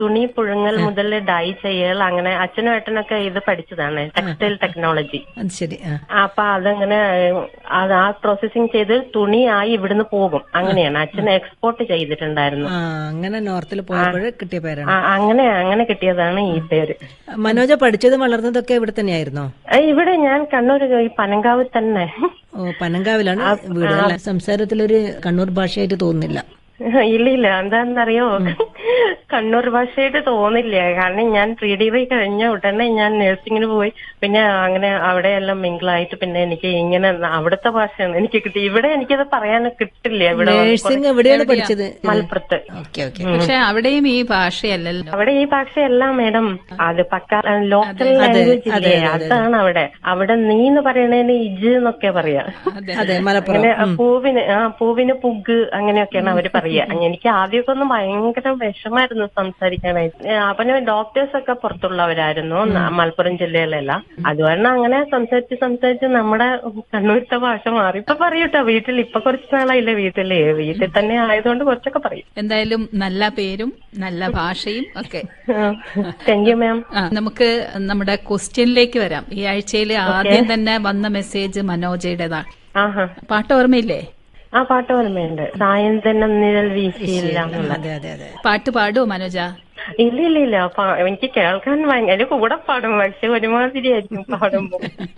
തുണി പുഴുങ്ങൽ മുതൽ ഡൈ ചെയ്യൽ അങ്ങനെ അച്ഛനും ഏട്ടനൊക്കെ ഇത് പഠിച്ചതാണ് ടെക്സ്റ്റൈൽ ടെക്നോളജി അത് ശരി ആ അപ്പൊ അതങ്ങനെ ഏഹ്, അത് ആ പ്രോസസ്സിംഗ് ചെയ്ത് തുണിയായി ഇവിടുന്ന് പോകും അങ്ങനെയാണ് അച്ഛൻ എക്സ്പോർട്ട് ചെയ്തിട്ടുണ്ടായിരുന്നു ആ അങ്ങനെ നോർത്തിൽ പോയപ്പോൾ കിട്ടിയ പേരാണ് ആ, അങ്ങനെ അങ്ങനെ കിട്ടിയതാണ് ഈ പേര് മനോജ പഠിച്ചതും വളർന്നതൊക്കെ ഇവിടെ തന്നെയായിരുന്നോ ആ, ഇവിടെ ഞാൻ കണ്ണൂർ ഈ പനങ്കാവ് തന്നെ ഓ പനങ്കാവിലാണ് വീട് അല്ല സംസാരത്തിലൊരു കണ്ണൂർ ഭാഷയായിട്ട് തോന്നുന്നില്ല ഇല്ല ഇല്ല എന്താണെന്നറിയോ കണ്ണൂർ ഭാഷയായിട്ട് തോന്നില്ല കാരണം ഞാൻ പ്രീ ഡിഗ്രി കഴിഞ്ഞ ഉടനെ ഞാൻ നഴ്സിങ്ങിന് പോയി പിന്നെ അങ്ങനെ അവിടെയെല്ലാം മിങ്കിളായിട്ട് പിന്നെ എനിക്ക് ഇങ്ങനെ അവിടുത്തെ ഭാഷയാണ് എനിക്ക് കിട്ടി ഇവിടെ എനിക്കത് പറയാൻ കിട്ടില്ല ഇവിടെ നേഴ്സിംഗ് എവിടെയാണ് പഠിച്ചത് മലപ്പുറത്ത് ഓക്കെ ഓക്കെ പക്ഷെ അവിടെയും ഈ ഭാഷയല്ലല്ലോ അവിടെ ഈ ഭാഷയെല്ലാം മേഡം അത് പക്ക ലോക്കൽ ലാംഗ്വേജ് ഇല്ലേ അതാണ് അവിടെ അവിടെ നീ എന്ന് പറയണതിന് ഇജ് എന്നൊക്കെ പറയാ അതെ മലപ്പുറം അങ്ങനെ പൂവിന് ആ പൂവിന് പുഗ് അങ്ങനെയൊക്കെയാണ് അവര് പറയാ എനിക്ക് ആദ്യമൊക്കെ ഒന്ന് ഭയങ്കര വിഷമായിരുന്നു സംസാരിക്കാനായിട്ട് ഏ, അപ്പൊ ഡോക്ടേഴ്സ് ഒക്കെ പുറത്തുള്ളവരായിരുന്നു ന- മലപ്പുറം ജില്ലയിലല്ല അതുകൊണ്ട് അങ്ങനെ സംസാരിച്ച് സംസാരിച്ച് നമ്മുടെ കണ്ണൂരത്തെ ഭാഷ മാറി ഇപ്പൊ പറയൂട്ടോ വീട്ടിൽ ഇപ്പൊ കുറച്ച് നാളായില്ലേ വീട്ടില് വീട്ടിൽ തന്നെ ആയതുകൊണ്ട് കുറച്ചൊക്കെ പറയും എന്തായാലും നല്ല പേരും നല്ല ഭാഷയും ഒക്കെ താങ്ക് യു മാം ആ, നമുക്ക് നമ്മുടെ ക്വസ്റ്റ്യനിലേക്ക് വരാം ഈ ആഴ്ചയിൽ ആദ്യം തന്നെ വന്ന മെസ്സേജ് മനോജയുടേതാണ് ആഹാ പാട്ട് ഓർമ്മയില്ലേ ആ പാട്ട് ഓർമ്മയുണ്ട് സായന്തനം നിഴൽ വീശിയില്ല എന്നുള്ള അതെ അതെ അതെ പാട്ട് പാടുവോ മനോജ ഇല്ല ഇല്ല ഇല്ല പാ- എനിക്ക് കേൾക്കാൻ ഭയങ്കര കൂടെ പാടും പക്ഷെ ഒരുമാതിരി ആയിരിക്കും പാടുമ്പോ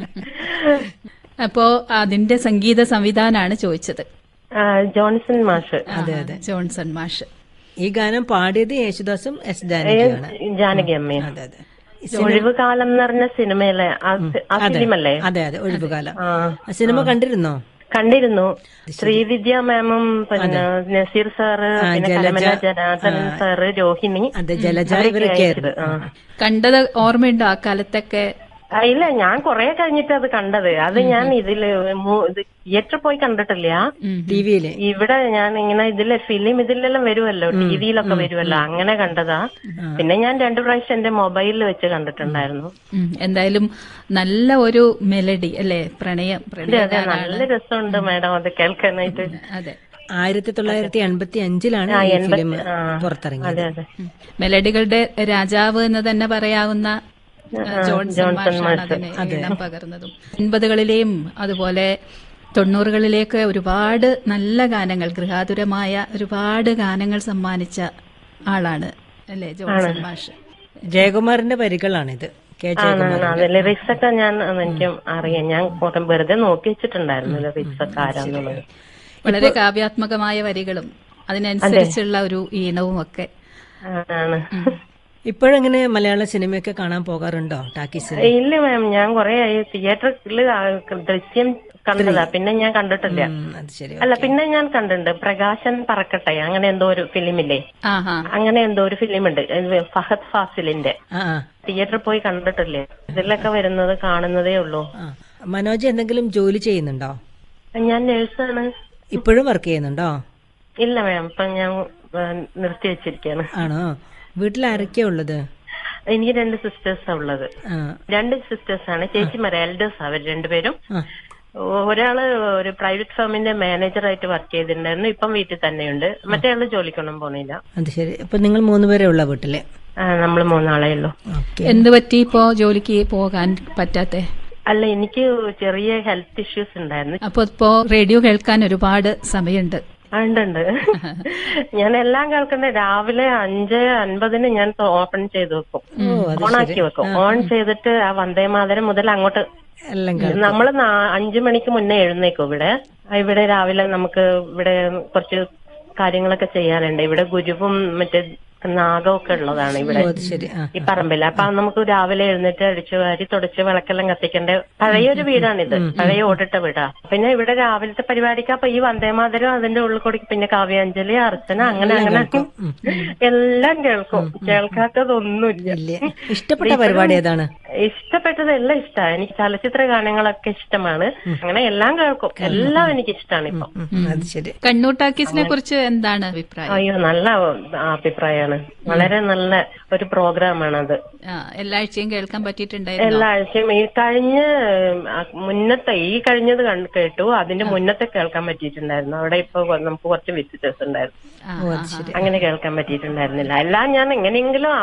അപ്പോ അതിന്റെ സംഗീത സംവിധാനാണ് ചോദിച്ചത് ആ, ജോൺസൺ മാഷ് അതെ അതെ ജോൺസൺ മാഷ് ഈ ഗാനം പാടിയത് യേശുദാസും എസ് ജാനകിയാണ് ജാനകി അമ്മയും അതെ അതെ ഒഴിവ് കാലം എന്ന് പറഞ്ഞ സിനിമയിലെ ആ സി- ആ ഫിലിമല്ലേ അതെ അതെ ഒഴിവുകാലം ആ ആ സിനിമ കണ്ടിരുന്നോ കണ്ടിരുന്നു ശ്രീവിദ്യ മാമും പിന്നെ നസീർ സാറ് പിന്നെ കരമന ജനാർദ്ദനൻ സാറ് രോഹിണി അതെ ജലജ ഇവരൊക്കെ ആയിരുന്നു ആ. കണ്ടത് ഓർമ്മയുണ്ടോ ആ കാലത്തൊക്കെ ആ, ഇല്ല ഞാൻ കൊറേ കഴിഞ്ഞിട്ട് അത് കണ്ടത് അത് ഞാൻ ഇതില് മു- ഇത് തിയേറ്ററിൽ പോയി കണ്ടിട്ടില്ല ടി വിയില് ഇവിടെ ഞാൻ ഇങ്ങനെ ഇതിലെ ഫിലിം ഇതിലെല്ലാം വരുമല്ലോ ടിവിയിലൊക്കെ വരുമല്ലോ അങ്ങനെ കണ്ടതാ പിന്നെ ഞാൻ രണ്ടു പ്രാവശ്യം എന്റെ മൊബൈലിൽ വെച്ച് കണ്ടിട്ടുണ്ടായിരുന്നു ഉം, എന്തായാലും നല്ല ഒരു മെലഡി അല്ലെ പ്രണയം അതെ പ്രണയ അതെ നല്ല രസമുണ്ട് മാഡം അത് കേൾക്കാനായിട്ട് അതെ ആയിരത്തി തൊള്ളായിരത്തി എൺപത്തി അഞ്ചിലാണ് ഈ ഫിലിം പുറത്തിറങ്ങിയത് അതെ അതെ ഉം. മെലഡികളുടെ രാജാവ് എന്ന് തന്നെ പറയാവുന്ന ആ, ജോൺസൺ മാഷാണ് അതിന് ഈണം പകർന്നതും എൺപതുകളിലെയും അതുപോലെ തൊണ്ണൂറുകളിലേക്ക് ഒരുപാട് നല്ല ഗാനങ്ങൾ ഗൃഹാതുരമായ ഒരുപാട് ഗാനങ്ങൾ സമ്മാനിച്ച ആളാണ് അല്ലേ ജോൺസൺ മാഷ് ജയകുമാറിന്റെ വരികളാണിത് കെ ജയകുമാർ ആണ് അത് ലിറിക്സ് ഒക്കെ ഞാൻ എനിക്ക് അറിയാം ഞാൻ കുറെ വെറുതെ നോക്കി വെച്ചിട്ടുണ്ടായിരുന്നു ലിറിക്സ് ഒക്കെ ആരാന്നുള്ളത് വളരെ കാവ്യാത്മകമായ വരികളും അതിനനുസരിച്ചുള്ള ഒരു ഈണവും ഒക്കെ ആണ് ഇപ്പോഴെങ്ങനെ മലയാള സിനിമയൊക്കെ കാണാൻ പോകാറുണ്ടോ ടാക്കീസിൽ ഇല്ല മാം ഞാൻ കൊറേ ആയി തിയേറ്ററിൽ ദൃശ്യം കണ്ടതാ പിന്നെ ഞാൻ കണ്ടിട്ടില്ല അത് ശരി അല്ല പിന്നെ ഞാൻ കണ്ടിട്ടുണ്ട് പ്രകാശൻ പറക്കട്ടെ അങ്ങനെ എന്തോ ഒരു ഫിലിമില്ലേ ആ ഹാ അങ്ങനെ എന്തോ ഒരു ഫിലിം ഉണ്ട് ഇത് ഫഹദ് ഫാസിലിന്റെ ആ ആ, തിയേറ്ററിൽ പോയി കണ്ടിട്ടില്ലേ ഇതിലൊക്കെ വരുന്നത് കാണുന്നതേ ഉള്ളൂ ആ മനോജ് എന്തെങ്കിലും ജോലി ചെയ്യുന്നുണ്ടോ ഞാൻ നേഴ്സാണ് ഇപ്പോഴും വർക്ക് ചെയ്യുന്നുണ്ടോ ഇല്ല മാം ഇപ്പൊ ഞാൻ ആ, നിർത്തി വെച്ചിരിക്കാണ് ആണോ വീട്ടിൽ ആരൊക്കെയാ ഉള്ളത് എനിക്ക് രണ്ട് സിസ്റ്റേഴ്സാ ഉള്ളത് ആ രണ്ട് സിസ്റ്റേഴ്സ് ആണ് ചേച്ചിമാരെ എൽഡേഴ്സ് അവർ രണ്ടുപേരും ആ ഒരാള് ഒരു പ്രൈവറ്റ് ഫേമിന്റെ മാനേജറായിട്ട് വർക്ക് ചെയ്തിട്ടുണ്ടായിരുന്നു ഇപ്പം വീട്ടിൽ തന്നെയുണ്ട് മറ്റേ ആള് ജോലിക്കൊന്നും പോണില്ല അത് ശരി അപ്പൊ നിങ്ങൾ മൂന്ന് പേരേ ഉള്ള വീട്ടില് നമ്മൾ മൂന്നാളേ ഉള്ളൂ ഓക്കെ എന്ത് പറ്റി ഇപ്പോ ജോലിക്ക് പോകാൻ പറ്റാത്തെ അല്ല എനിക്ക് ചെറിയ ഹെൽത്ത് ഇഷ്യൂസ് ഉണ്ടായിരുന്നു അപ്പൊ ഇപ്പോ റേഡിയോ കേൾക്കാൻ ഒരുപാട് സമയമുണ്ട് ആ, ഉണ്ട് ഉണ്ട് ഞാൻ എല്ലാം കേൾക്കുന്ന രാവിലെ അഞ്ച് അൻപതിന് ഞാൻ ഓപ്പൺ ചെയ്ത് വെക്കും ഓൺ ആക്കി വെക്കും ഓൺ ചെയ്തിട്ട് ആ വന്ദേ മാതരം മുതൽ അങ്ങോട്ട് എല്ലാം കേൾക്കും. നമ്മൾ അഞ്ചു മണിക്ക് മുന്നേ എഴുന്നേക്കും ഇവിടെ ഇവിടെ രാവിലെ നമുക്ക് ഇവിടെ കുറച്ച് കാര്യങ്ങളൊക്കെ ചെയ്യാനുണ്ട് ഇവിടെ ഗുരുവും മറ്റേ നാഗമൊക്കെ ഉള്ളതാണ് ഇവിടെ ഓ, അത് ശരി ആ ഈ പറമ്പിൽ അപ്പൊ നമുക്ക് രാവിലെ എഴുന്നേറ്റ് അടിച്ചു വാരി തുടച്ച് വിളക്കെല്ലാം കത്തിക്കേണ്ട പഴയൊരു വീടാണിത് പഴയ ഓടിട്ട വീടാ പിന്നെ ഇവിടെ രാവിലത്തെ പരിപാടിക്ക് അപ്പൊ ഈ വന്ദേമാതരം അതിന്റെ ഉള്ളിൽ കൂടി പിന്നെ കാവ്യാഞ്ജലി അർച്ചന അങ്ങനെ അങ്ങനെ എല്ലാം കേൾക്കും കേൾക്കാത്തതൊന്നുമില്ല ഇല്ല ഇഷ്ടപ്പെട്ട പരിപാടി ഏതാണ് ഇഷ്ടപ്പെട്ടത് എല്ലാം ഇഷ്ടമാണ് എനിക്ക് ചലച്ചിത്ര ഗാനങ്ങളൊക്കെ ഇഷ്ടമാണ് അങ്ങനെ എല്ലാം കേൾക്കും എല്ലാം എനിക്ക് ഇഷ്ടമാണ് ഇപ്പൊ ഉം, അത് ശരി കണ്ണൂർ ടാക്കീസിനെ കുറിച്ച് എന്താണ് അഭിപ്രായം അയ്യോ നല്ല അഭിപ്രായമാണ് വളരെ നല്ല ഒരു പ്രോഗ്രാമാണ് അത് ആ, എല്ലാ ആഴ്ചയും കേൾക്കാൻ പറ്റിയിട്ടുണ്ടായിരുന്നു എല്ലാ ആഴ്ചയും ഈ കഴിഞ്ഞ ആ, മുന്നത്തെ ഈ കഴിഞ്ഞത് കണ്ട് കേട്ടു അതിന്റെ മുന്നത്തെ കേൾക്കാൻ പറ്റിയിട്ടുണ്ടായിരുന്നു അവിടെ ഇപ്പൊ നമുക്ക് കുറച്ച് വിസിറ്റേഴ്സ് ഉണ്ടായിരുന്നു ആ, ഓ ആ, അത് ശരി അങ്ങനെ കേൾക്കാൻ പറ്റിയിട്ടുണ്ടായിരുന്നില്ല എല്ലാം ഞാൻ എങ്ങനെയെങ്കിലും